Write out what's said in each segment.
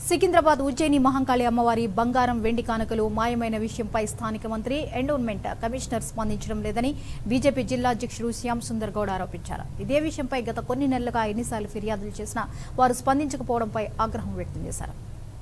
సికింద్రాబాద్ ఉజ్జయిని మహంకాళి అమ్మవారి బంగారం వెండి కానుకలు మాయమైన విషయంపై స్థానిక మంత్రి ఎండోన్మెంట్ కమిషనర్ స్పందించడం లేదని బీజేపీ జిల్లా అధ్యక్షుడు శ్యామ్ సుందర్ గౌడ్ ఆరోపించారు ఇదే విషయంపై గత కొన్ని నెలలుగా ఎన్నిసార్లు ఫిర్యాదులు చేసినా వారు స్పందించకపోవడంపై ఆగ్రహం వ్యక్తం చేశారు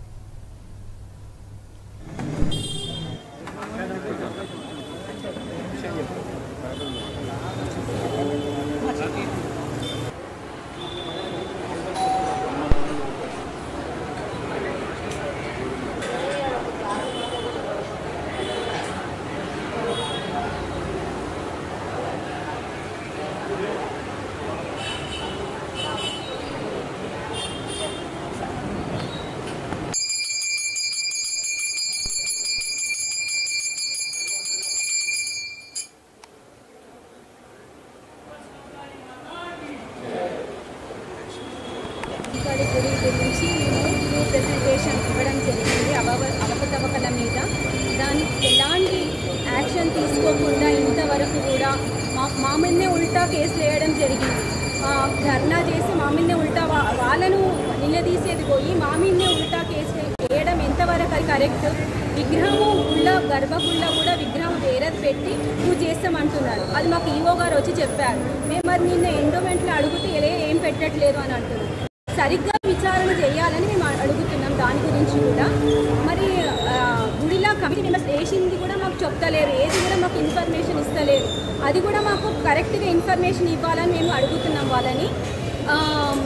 ఇక్కడ గుడి గురించి మేము న్యూ ప్రెజెంటేషన్ ఇవ్వడం జరిగింది అవవ అవకతవకల మీద దానికి ఎలాంటి యాక్షన్ తీసుకోకుండా ఇంతవరకు కూడా మా మా మీదనే ఉల్టా కేసులు వేయడం జరిగింది ఆ, ధర్నా చేసి మా మీదనే ఉల్టా వా- వాళ్ళను నిలదీసేది పోయి మా మీదనే ఉల్టా కేసు వేయడం ఎంతవరకు అది కరెక్ట్ విగ్రహము గుళ్ళ గర్భగుళ్ళ కూడా విగ్రహం వేరేది పెట్టి పూజ చేస్తామంటున్నారు అది మాకు ఈవో గారు వచ్చి చెప్పారు మేము మరి నిన్న ఎండోమెంట్లో అడిగితే "ఏ, ఏం పెట్టట్లేదు అని అంటున్నారు సరిగ్గా విచారణ చేయాలని మేము అడుగుతున్నాం దాని గురించి కూడా మరి ఆ, గుడిలా కమిటీ మెంబర్స్ వేసింది కూడా మాకు చెప్తలేరు ఏది కూడా మాకు ఇన్ఫర్మేషన్ ఇస్తలేరు అది కూడా మాకు కరెక్ట్గా ఇన్ఫర్మేషన్ ఇవ్వాలని మేము అడుగుతున్నాం వాళ్ళని ఆమ్,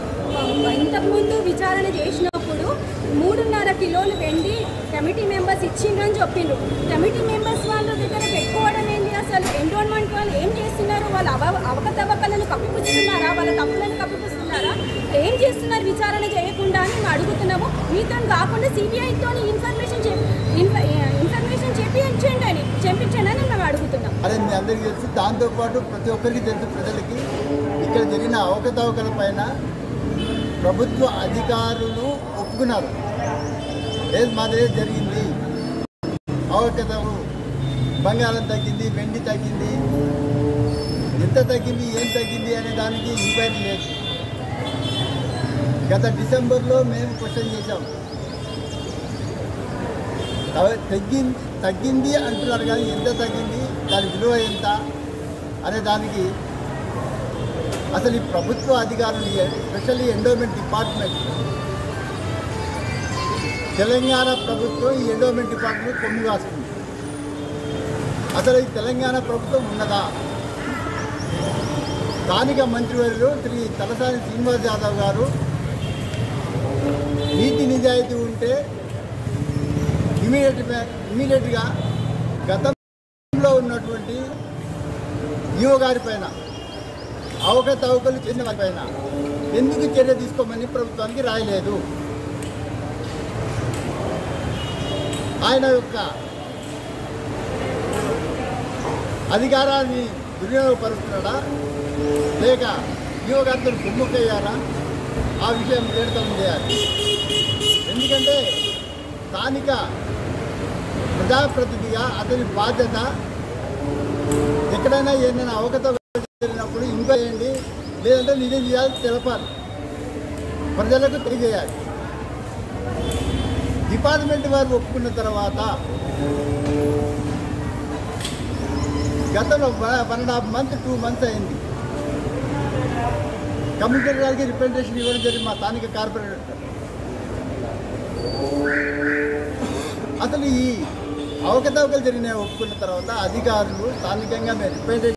ఇంతకుముందు విచారణ చేసినప్పుడు మూడున్నర కిలోలు వెండి కమిటీ మెంబర్స్ ఇచ్చిండ్రని చెప్పిండ్రు కమిటీ మెంబర్స్ వాళ్ళ దగ్గర పెట్టుకోవడం ఏంటి అసలు ఎండోన్మెంట్ వాళ్ళు ఏం చేస్తున్నారు వాళ్ళ అవ అవకతవకలను కప్పిపుస్తున్నారా వాళ్ళ తప్పులను కప్పిపుస్తున్నారా ఏం చేస్తున్నారు విచారణ చేయకుండా అని మేము అడుగుతున్నాము మీతో కాకుండా సిబిఐతో ఇన్ఫర్మేషన్ చెప్ ఇన్ఫ- ఇన్ఫర్మేషన్ చెప్పించండి అని చెప్పించండి అని మేము అడుగుతున్నాం అదే మీ అందరికీ తెలుసు దాంతోపాటు ప్రతి ఒక్కరికి తెలుసు ప్రజలకి ఇక్కడ జరిగిన అవకతవకల పైన ప్రభుత్వ అధికారులు ఒప్పుకున్నారు లేదు మా దగ్గర జరిగింది అవకతవు బంగారం తగ్గింది వెండి తగ్గింది ఎంత తగ్గింది ఏం తగ్గింది అనే దానికి ఎంక్వైరీ లేదు గత డిసెంబర్లో మేము క్వశ్చన్ చేశాం తవ- తగ్గింది తగ్గింది అంటున్నారు కానీ ఎంత తగ్గింది దాని విలువ ఎంత అనే దానికి అసలు ఈ ప్రభుత్వ అధికారులు ఎస్పెషల్లీ ఎండోమెంట్ డిపార్ట్మెంట్ తెలంగాణ ప్రభుత్వం ఈ ఎండోమెంట్ డిపార్ట్మెంట్ కొమ్ము కాస్తుంది అసలు ఈ తెలంగాణ ప్రభుత్వం ఉన్నదా స్థానిక మంత్రివర్యులు శ్రీ తలసాని శ్రీనివాస్ యాదవ్ గారు నీతి నిజాయితీ ఉంటే ఇమీడియట్గా ఇమీడియట్గా గతంలో ఉన్నటువంటి ఈఓ గారి పైన అవకతవకలు చేసిన వారి పైన ఎందుకు చర్య తీసుకోమని ప్రభుత్వానికి రాయలేదు ఆయన యొక్క అధికారాన్ని దుర్వినియోగపరుస్తున్నాడా లేక ఈఓ గారితో కుమ్ముకయ్యారా ఆ విషయం తేడతం చేయాలి ఎందుకంటే స్థానిక ప్రజాప్రతినిధిగా అతని బాధ్యత ఎక్కడైనా ఏదైనా అవకతవకలు జరిగినప్పుడు ఇంకా చేయండి లేదంటే నిజం చేయాలి తెలపాలి ప్రజలకు తెలియజేయాలి డిపార్ట్మెంట్ వారు ఒప్పుకున్న తర్వాత గతంలో one and half month two months అయింది కమిషనర్ గారికి రిప్రజెంటేషన్ ఇవ్వడం జరిగింది మా స్థానిక కార్పొరేటర్ అసలు ఈ అవకతవకలు జరిగినాయి ఒప్పుకున్న తర్వాత అధికారులు స్థానికంగా మేము రిప్రజెంటేషన్